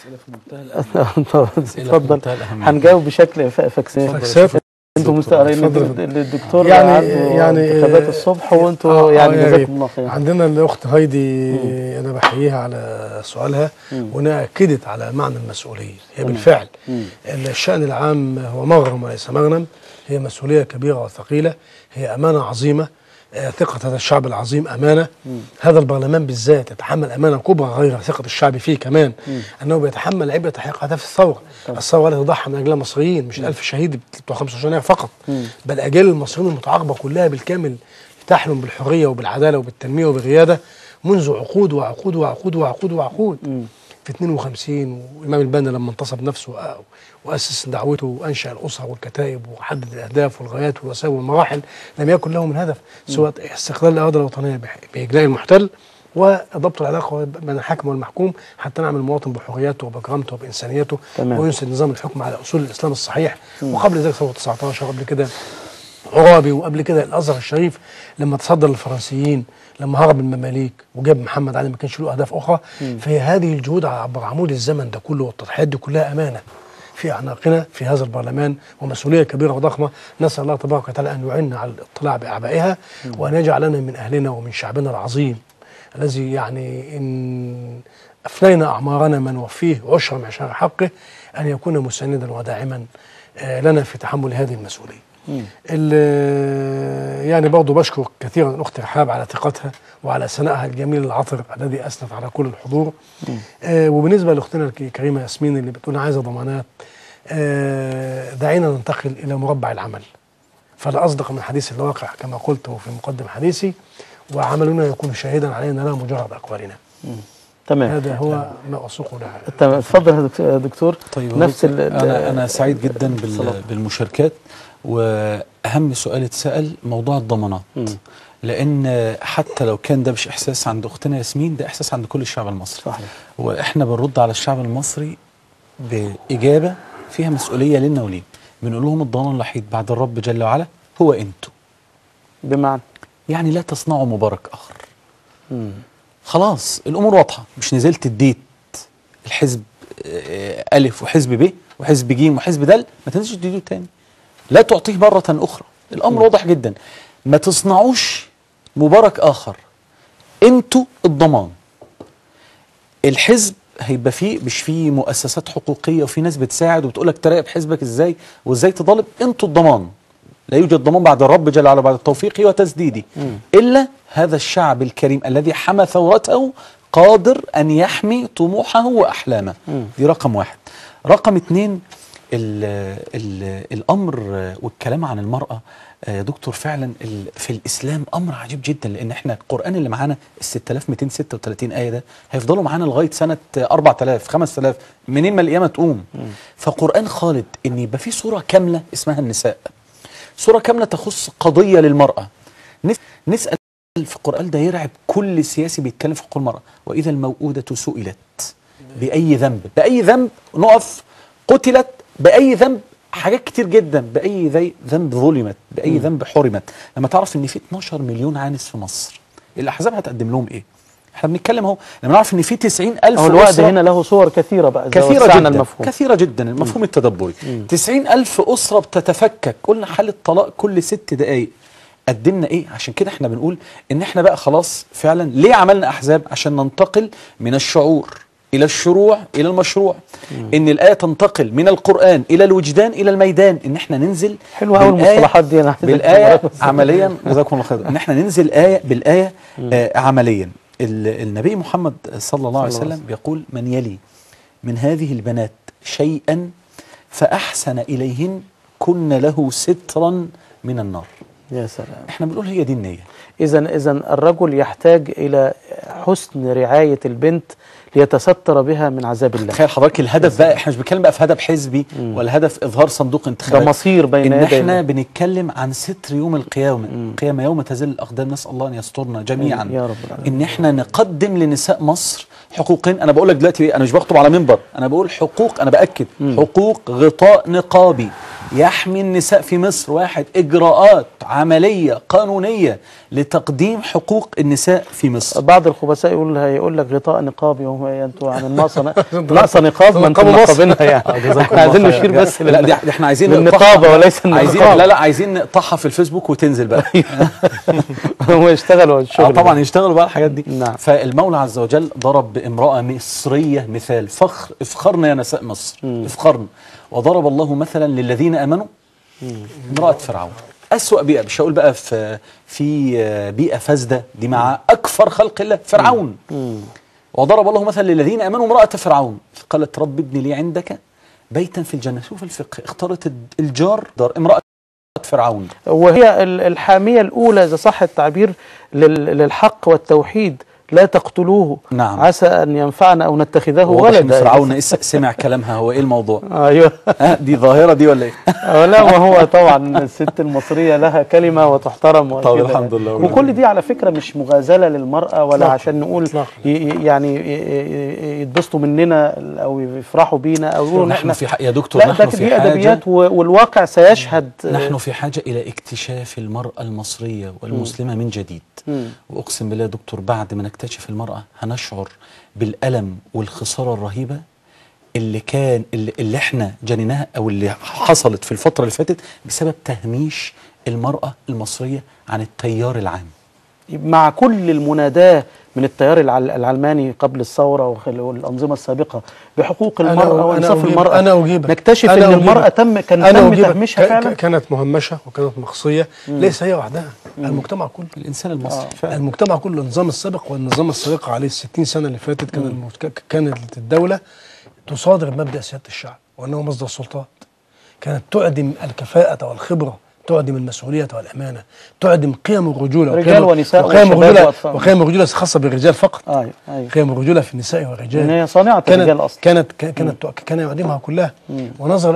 اتفضل هنجاوب بشكل ف- فاكسات فاكسات. انتوا مستقرين اتفضل. الدكتور يعني عنده يعني انتخابات الصبح وانتوا آه، آه، يعني يا جزاكم ريت. الله خير عندنا الاخت هايدي انا بحييها على سؤالها وانها اكدت على معنى المسؤوليه هي مم. بالفعل مم. الشان العام هو مغرم وليس مغنم هي مسؤوليه كبيره وثقيله هي امانه عظيمه آه، ثقة هذا الشعب العظيم أمانة هذا البرلمان بالذات يتحمل أمانة كبرى غير ثقة الشعب فيه كمان أنه بيتحمل عبء تحقيق أهداف الثورة الثورة التي ضحى من أجلها المصريين مش الألف شهيد بتوع 25 يناير فقط بل أجيال المصريين المتعاقبة كلها بالكامل تحلم بالحرية وبالعدالة وبالتنمية وبالريادة منذ عقود وعقود وعقود وعقود وعقود في 52 وإمام البنا لما انتصب نفسه وأ- وأسس دعوته وأنشأ الأسر والكتائب وحدد الأهداف والغايات والوسائل والمراحل لم يكن له من هدف سوى استقلال الأراضي الوطنية بح- بإجلاء المحتل وضبط العلاقة بين الحاكم والمحكوم حتى نعمل المواطن بحرياته وبكرامته وبإنسانيته تمام. وينسد نظام الحكم على أصول الإسلام الصحيح وقبل ذلك ثورة 19 وقبل كده عرابي وقبل كده الازهر الشريف لما تصدر للفرنسيين لما هرب المماليك وجاب محمد علي ما كانش له اهداف اخرى مم. فهي هذه الجهود عبر عمود الزمن ده كله والتضحيات دي كلها امانه في اعناقنا في هذا البرلمان ومسؤوليه كبيره وضخمه نسال الله تبارك وتعالى ان يعيننا على الاطلاع باعبائها وان يجعلنا من اهلنا ومن شعبنا العظيم الذي يعني ان افنينا اعمارنا ما نوفيه عشر معشار حقه ان يكون مساندا وداعما آه، لنا في تحمل هذه المسؤوليه. ال- يعني برضه بشكر كثيرا الاخت رحاب على ثقتها وعلى ثنائها الجميل العطر الذي اثنت على كل الحضور آه وبالنسبه لاختنا الكريمه ياسمين اللي بتقول عايزه ضمانات آه دعينا ننتقل الى مربع العمل فلا اصدق من حديث الواقع كما قلت في مقدم حديثي وعملنا يكون شاهدا علينا لا مجرد اقوالنا تمام هذا هو ما اسوق له تمام اتفضل يا دكتور- يا دكتور طيب نفس ال- انا انا سعيد جدا بال الصلاة. بالمشاركات واهم سؤال اتسال موضوع الضمانات لان حتى لو كان ده مش احساس عند اختنا ياسمين ده احساس عند كل الشعب المصري صحيح واحنا بنرد على الشعب المصري باجابه فيها مسؤوليه لنا وليه بنقول لهم الضمان الوحيد بعد الرب جل وعلا هو انتوا بمعنى يعني لا تصنعوا مبارك اخر خلاص الامور واضحه مش نزلت اديت الحزب آه، الف وحزب ب وحزب ج وحزب د ما تنزلش تديله تاني لا تعطيه مره اخرى الامر واضح جدا ما تصنعوش مبارك اخر انتوا الضمان الحزب هيبقى فيه مش فيه مؤسسات حقوقيه وفي ناس بتساعد وبتقول لك تراقب حزبك ازاي وازاي تطالب انتوا الضمان لا يوجد ضمان بعد الرب جل وعلا بعد التوفيق وتسديده الا هذا الشعب الكريم الذي حمى ثورته قادر ان يحمي طموحه واحلامه دي رقم واحد رقم اتنين ال ال الامر والكلام عن المراه آه، يا دكتور فعلا ال- في الاسلام امر عجيب جدا لان احنا القران اللي معانا ال 6236 ايه ده هيفضلوا معانا لغايه سنه 4000 5000 منين ما القيامه تقوم فقران خالد ان يبقى في صوره كامله اسمها النساء سورة كاملة تخص قضية للمرأة نس- نسأل في القرآن ده يرعب كل سياسي بيتكلم في حقوق المرأة وإذا الموءودة سئلت بأي ذنب بأي ذنب نقف قتلت بأي ذنب حاجات كتير جدا بأي ذي- ذنب ظلمت بأي ذنب حرمت لما تعرف إن في 12 مليون عانس في مصر الأحزاب هتقدم لهم إيه؟ احنا بنتكلم اهو لما نعرف ان في 90 الف أو الوعد هنا له صور كثيرة بقى إذا كثيرة وسعنا جدا المفهوم كثيرة جدا المفهوم التدبري 90 ألف أسرة بتتفكك قلنا حالة طلاق كل ست دقايق قدمنا ايه عشان كده احنا بنقول ان احنا بقى خلاص فعلا ليه عملنا احزاب عشان ننتقل من الشعور الى الشروع الى المشروع ان الايه تنتقل من القران الى الوجدان الى الميدان ان احنا ننزل حلوة أوي بالآية- المصطلحات دي، أنا عايزك بالايه تبقى بس. عمليا جزاكم الله خير ان احنا ننزل ايه بالايه آه عمليا ال- النبي محمد صلى الله عليه صلى الله وسلم بيقول من يلي من هذه البنات شيئا فأحسن إليهن كن له سترا من النار يا سلام احنا بنقول هي دي النية إذا إذا الرجل يحتاج إلى حسن رعاية البنت ليتستر بها من عذاب الله تخيل حضرتك الهدف بقى احنا مش بنتكلم بقى في هدف حزبي ولا هدف اظهار صندوق انتخابات ده مصير بين ان يدي احنا الله. بنتكلم عن ستر يوم القيامه قيامه يوم تزل الاقدام نسال الله ان يسترنا جميعا يا رب العالمين. ان احنا نقدم لنساء مصر حقوقين انا بقول لك دلوقتي ايه انا مش بخطب على منبر انا بقول حقوق انا باكد حقوق غطاء نقابي يحمي النساء في مصر واحد اجراءات عمليه قانونيه لتقديم حقوق النساء في مصر بعض الخبثاء يقول هيقول لك غطاء نقابي وهو انتوا عن الناقصه ناقصه نقاب ما انتم نقاب مصر. نقابينها يعني احنا عايزين نشير بس لا لل- دي دي احنا عايزين للنقابه نقطعها. وليس عايزين النقاب لا لا عايزين نقطعها في الفيسبوك وتنزل بقى هو يشتغل آه الشغل طبعا يشتغلوا بقى الحاجات دي نعم. فالمولى عز وجل ضرب بامرأة مصرية مثال فخر افخرنا يا نساء مصر افخرنا وضرب الله مثلا للذين امنوا امرأة فرعون أسوأ بيئة مش هقول بقى في في بيئة فاسدة دي مع أكثر خلق الله فرعون وضرب الله مثلا للذين امنوا امرأة فرعون قالت رب ابن لي عندك بيتا في الجنة شوف الفقه اختارت الجار دار امرأة فرعون وهي ال- الحاميه الاولى اذا صح التعبير لل- للحق والتوحيد لا تقتلوه نعم. عسى ان ينفعنا او نتخذه واضح ان ولدا فرعون إس- سمع كلامها هو ايه الموضوع ايوه آه دي ظاهرة دي ولا ايه آه، لا ما هو طبعا الست المصرية لها كلمة وتحترم وكده طب الحمد لله. وكل دي على فكرة مش مغازلة للمرأة ولا إطلاقاً. عشان نقول إطلاقاً. ي- ي- يعني ي- ي- يتبسطوا مننا أو يفرحوا بينا أو يقولوا إن نحن احنا في ح... يا دكتور لا نحن ده في دي حاجة أدبيات و- والواقع سيشهد نحن في حاجة إلى اكتشاف المرأة المصرية والمسلمة من جديد مم. وأقسم بالله يا دكتور بعد ما نكتشف المرأة هنشعر بالألم والخسارة الرهيبة اللي كان اللي, اللي احنا جنيناها أو اللي حصلت في الفترة اللي فاتت بسبب تهميش المرأة المصرية عن التيار العام مع كل المناداة من التيار العل- العلماني قبل الثورة وخل- والأنظمة السابقة بحقوق أنا- المرأة أنا وإنصاف أجيب- المرأة أنا أجيبك. نكتشف أنا أن أجيبك. المرأة تم كان أنا تم أجيبك. تهميشها ك- ك- فعلا كانت مهمشه وكانت مقصيه ليس هي وحدها المجتمع كله الإنسان المصري فعلا المجتمع كله النظام السابق والنظام السابق عليه 60 سنه اللي فاتت كان المت... ك- كانت الدوله تصادر مبدا سياده الشعب وانه مصدر السلطات كانت تعدم الكفاءه والخبره تعدم المسؤوليه والامانه تعدم قيم الرجوله رجال وقيم- ونساء وقيم وشباب الرجوله وأطفال. وقيم الرجوله خاصه بالرجال فقط أيوة أيوة قيم الرجوله في النساء والرجال يعني هي صانعة كانت الرجال أصلا كانت ك- كانت كان يعدمها كلها ونظر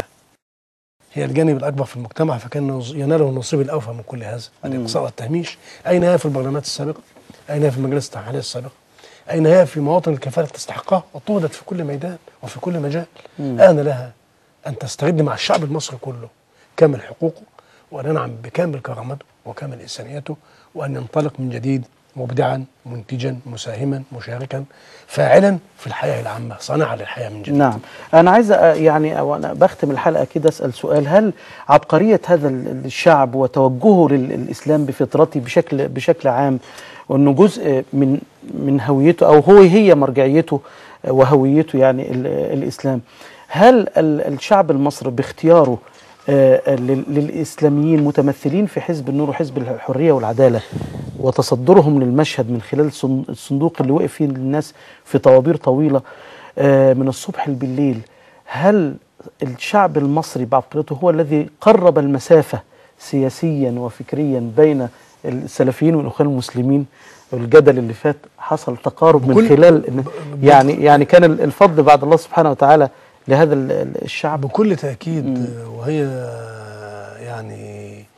هي الجانب الاكبر في المجتمع فكان ينظ- يناله النصيب الاوفى من كل هذا الاقصاء والتهميش اين هي في البرلمانات السابقه؟ اين هي في المجالس التحريريه السابقه؟ اين هي في مواطن الكفاءه التي تستحقها؟ وطردت في كل ميدان وفي كل مجال آن لها ان تسترد مع الشعب المصري كله كامل حقوقه وان ينعم بكامل كرامته وكامل انسانيته وان ينطلق من جديد مبدعا منتجا مساهما مشاركا فاعلا في الحياه العامه صانعا للحياه من جديد نعم أنا عايز أ- يعني أو أنا بختم الحلقة كده أسأل سؤال هل عبقرية هذا ال- الشعب وتوجهه للإسلام بفطرته بشكل بشكل عام وأنه جزء من من هويته أو هو هي مرجعيته وهويته يعني ال- الإسلام هل ال- الشعب المصري باختياره آه، لل- للإسلاميين متمثلين في حزب النور وحزب الحرية والعدالة وتصدرهم للمشهد من خلال الصن- الصندوق اللي وقف فيه الناس في طوابير طويلة آه، من الصبح بالليل هل الشعب المصري بعقليته هو الذي قرب المسافة سياسيا وفكريا بين السلفيين والإخوان المسلمين الجدل اللي فات حصل تقارب من بكل- خلال إن- يعني يعني كان الفضل بعد الله سبحانه وتعالى لهذا ال- ال- الشعب بكل تأكيد آه، وهي آه، يعني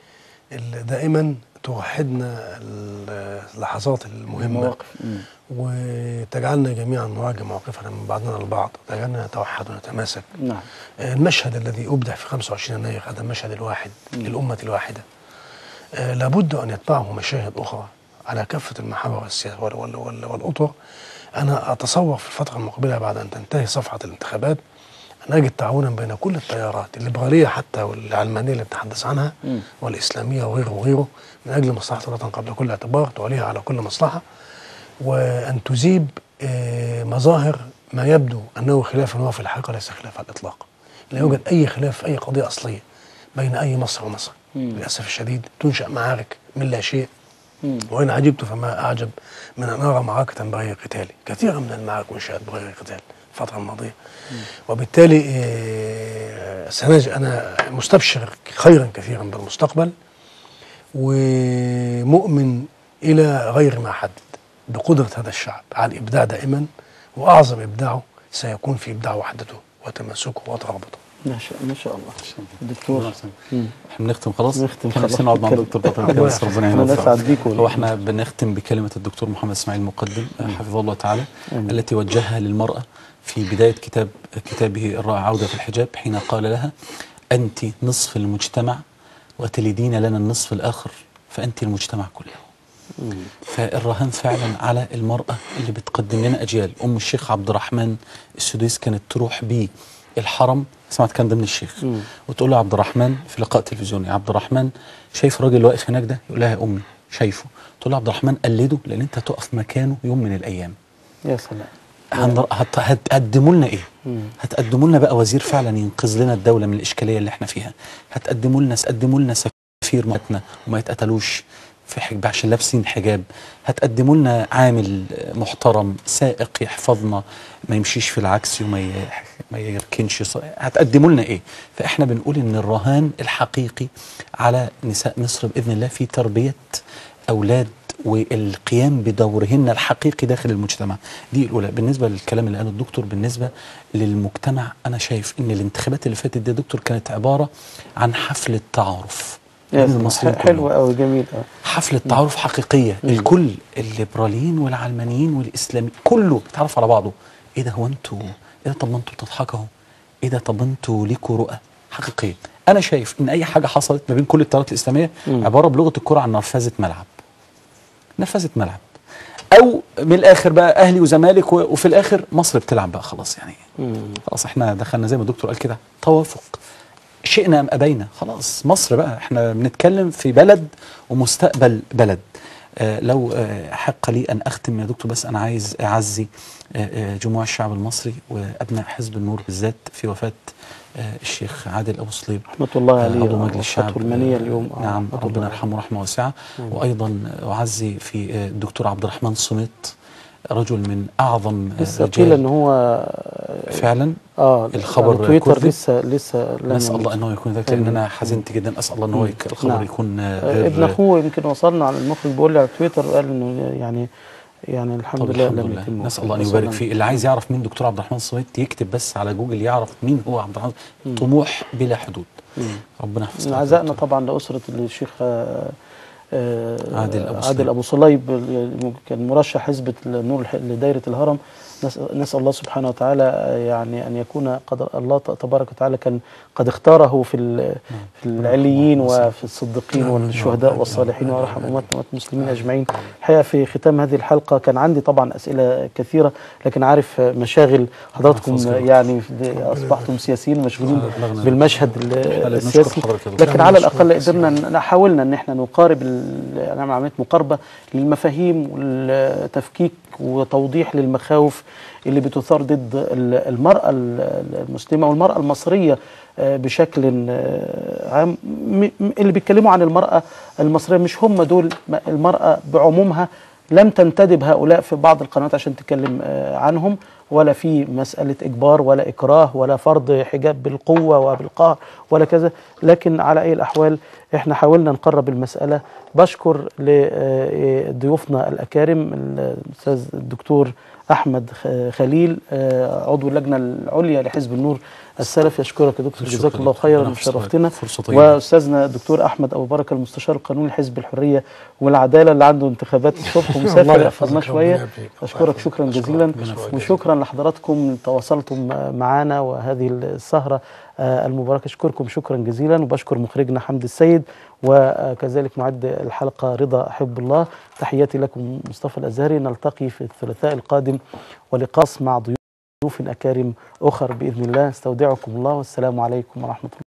اللي دائما توحدنا اللحظات المهمة المواقف مم. وتجعلنا جميعا نراجع مواقفنا من بعضنا البعض تجعلنا نتوحد ونتماسك نعم المشهد الذي أبدع في 25 يناير هذا المشهد الواحد للأمة الواحدة آه، لابد أن يتبعه مشاهد أخرى على كافة المحاور والسياسة وال- وال- وال- والأطر أنا أتصور في الفترة المقبلة بعد أن تنتهي صفحة الانتخابات أن أجد تعاونا بين كل التيارات الليبرالية حتى والعلمانية اللي نتحدث عنها مم. والإسلامية وغيره وغيره من أجل مصلحة الوطن قبل كل اعتبار تعليها على كل مصلحة وأن تذيب آه، مظاهر ما يبدو أنه خلاف هو في الحقيقة ليس خلاف على الإطلاق لا يوجد أي خلاف في أي قضية أصلية بين أي مصر ومصر مم. للأسف الشديد تنشأ معارك من لا شيء مم. وإن عجبت فما أعجب من أن أرى معركة بغير قتال كثيرا من المعارك انشأت بغير قتال الفترة الماضية وبالتالي آه، سنجد أنا مستبشر خيرا كثيرا بالمستقبل ومؤمن إلى غير ما حدد بقدرة هذا الشعب على الإبداع دائما وأعظم إبداعه سيكون في إبداع وحدته وتماسكه وترابطه ما شاء ما شاء الله دكتور مم. احنا بنختم خلاص نختم كان خلاص. نفسنا نقعد مع نتكلم. الدكتور بطل كده بس ربنا أنا يوفقه أسعد بيك والله. هو احنا بنختم بكلمه الدكتور محمد اسماعيل المقدم حفظه الله تعالى آمين. التي وجهها للمراه في بدايه كتاب كتابه الرائع عوده في الحجاب حين قال لها انت نصف المجتمع وتلدين لنا النصف الاخر فانت المجتمع كله فالرهان فعلا على المرأة اللي بتقدم لنا أجيال أم الشيخ عبد الرحمن السديس كانت تروح بيه الحرم سمعت كان ضمن الشيخ مم. وتقول له عبد الرحمن في لقاء تلفزيوني يا عبد الرحمن شايف الراجل اللي واقف هناك ده يقول لها يا أمي شايفه تقول له عبد الرحمن قلده لأن أنت هتقف مكانه يوم من الأيام يا سلام هنر- هت- هتقدموا لنا ايه؟ مم. هتقدموا لنا بقى وزير فعلا ينقذ لنا الدوله من الاشكاليه اللي احنا فيها هتقدموا لنا تقدموا لنا سفير ماتنا وما يتقتلوش في حجاب عشان لابسين حجاب هتقدموا لنا عامل محترم سائق يحفظنا ما يمشيش في العكس وما ي... ما يركنش ص... هتقدموا لنا ايه فاحنا بنقول ان الرهان الحقيقي على نساء مصر باذن الله في تربيه اولاد والقيام بدورهن الحقيقي داخل المجتمع دي الاولى بالنسبه للكلام اللي قاله الدكتور بالنسبه للمجتمع انا شايف ان الانتخابات اللي فاتت دي يا دكتور كانت عباره عن حفله تعارف يا بين سلام المصريين حلو كلهم. قوي جميل أوي. حفلة تعارف حقيقية الكل الليبراليين والعلمانيين والإسلاميين كله بيتعرف على بعضه إيه ده هو أنتوا إيه ده طب ما أنتوا بتضحكوا أهو إيه ده طب أنتوا ليكوا رؤى حقيقية أنا شايف إن أي حاجة حصلت ما بين كل التيارات الإسلامية مم. عبارة بلغة الكرة عن نرفزة ملعب نرفزة ملعب أو من الآخر بقى أهلي وزمالك و- وفي الآخر مصر بتلعب بقى خلاص يعني مم. خلاص احنا دخلنا زي ما الدكتور قال كده توافق شئنا ام ابينا خلاص مصر بقى احنا بنتكلم في بلد ومستقبل بلد آه لو آه حق لي ان اختم يا دكتور بس انا عايز اعزي آه آه جموع الشعب المصري وابناء حزب النور بالذات في وفاه آه الشيخ عادل ابو صليب رحمة الله آه، عليه عضو آه، مجلس الشعب وفاته المنية آه، اليوم آه، نعم ربنا ربنا يرحمه رحمه واسعه مم. وايضا اعزي في آه، الدكتور عبد الرحمن صمت رجل من اعظم آه، لسه قيل ان هو فعلا اه الخبر على تويتر كذب. لسه لسه لم نسال الله يموت. انه يكون ذلك لان انا حزنت جدا اسال الله ان هو يك- الخبر نعم. يكون آه، آه، غير ابن اخوه يمكن وصلنا على المخرج بيقول لي على تويتر قال انه يعني يعني الحمد طب لله الحمد لم لله يتم نسال الله ان وصلنا. يبارك فيه اللي عايز يعرف مين دكتور عبد الرحمن صويت يكتب بس على جوجل يعرف مين هو عبد الرحمن مم. طموح بلا حدود مم. ربنا يحفظك من عزائنا طبعا لأسرة الشيخ آه، آه، عادل أبو صليب. عادل أبو صليب ال- كان مرشح حزب النور الح- لدائرة الهرم نسأل, نسأل الله سبحانه وتعالى آه، يعني أن يكون قد الله ت- تبارك وتعالى كان قد اختاره في ال- في العليين وفي الصديقين والشهداء والصالحين ويرحم أمتنا وأمة المسلمين أجمعين الحقيقة في ختام هذه الحلقة كان عندي طبعا أسئلة كثيرة لكن عارف آه، مشاغل حضراتكم يحفظك. يعني أصبحتم سياسيين مشغولين بلغنا. بالمشهد ال- إحنا اللي بنشكر السياسي حضرتك يا دكتور. لكن على الاقل قدرنا ن- حاولنا ان احنا نقارب ال- نعمل عمليه مقاربه للمفاهيم والتفكيك وتوضيح للمخاوف اللي بتثار ضد ال- المراه ال- المسلمه والمراه المصريه آه، بشكل آه، عام م- م- اللي بيتكلموا عن المراه المصريه مش هم دول م- المراه بعمومها لم تنتدب هؤلاء في بعض القنوات عشان تتكلم آه، عنهم ولا في مسألة إجبار ولا إكراه ولا فرض حجاب بالقوة وبالقهر ولا كذا لكن على أي الأحوال إحنا حاولنا نقرب المسألة بشكر لضيوفنا الأكارم الأستاذ الدكتور أحمد خ- خليل آه، عضو اللجنة العليا لحزب النور السلفي اشكرك يا دكتور شكراً جزاك الله لك. خيرا ربنا يحفظك. وشرفتنا فرصة طيبة. واستاذنا الدكتور احمد ابو بركه المستشار القانوني لحزب الحريه والعداله اللي عنده انتخابات الصبح الله ومسافر يحفظك، يحفظنا ربنا شويه يبارك فيك. اشكرك شكرا جزيلا وشكرا لحضراتكم تواصلتم معنا وهذه السهره آه، المباركه اشكركم شكرا جزيلا وبشكر مخرجنا حمد السيد وكذلك معد الحلقه رضا احب الله تحياتي لكم مصطفى الازهري نلتقي في الثلاثاء القادم ولقاص مع ضيوف اكارم اخر باذن الله استودعكم الله والسلام عليكم ورحمه الله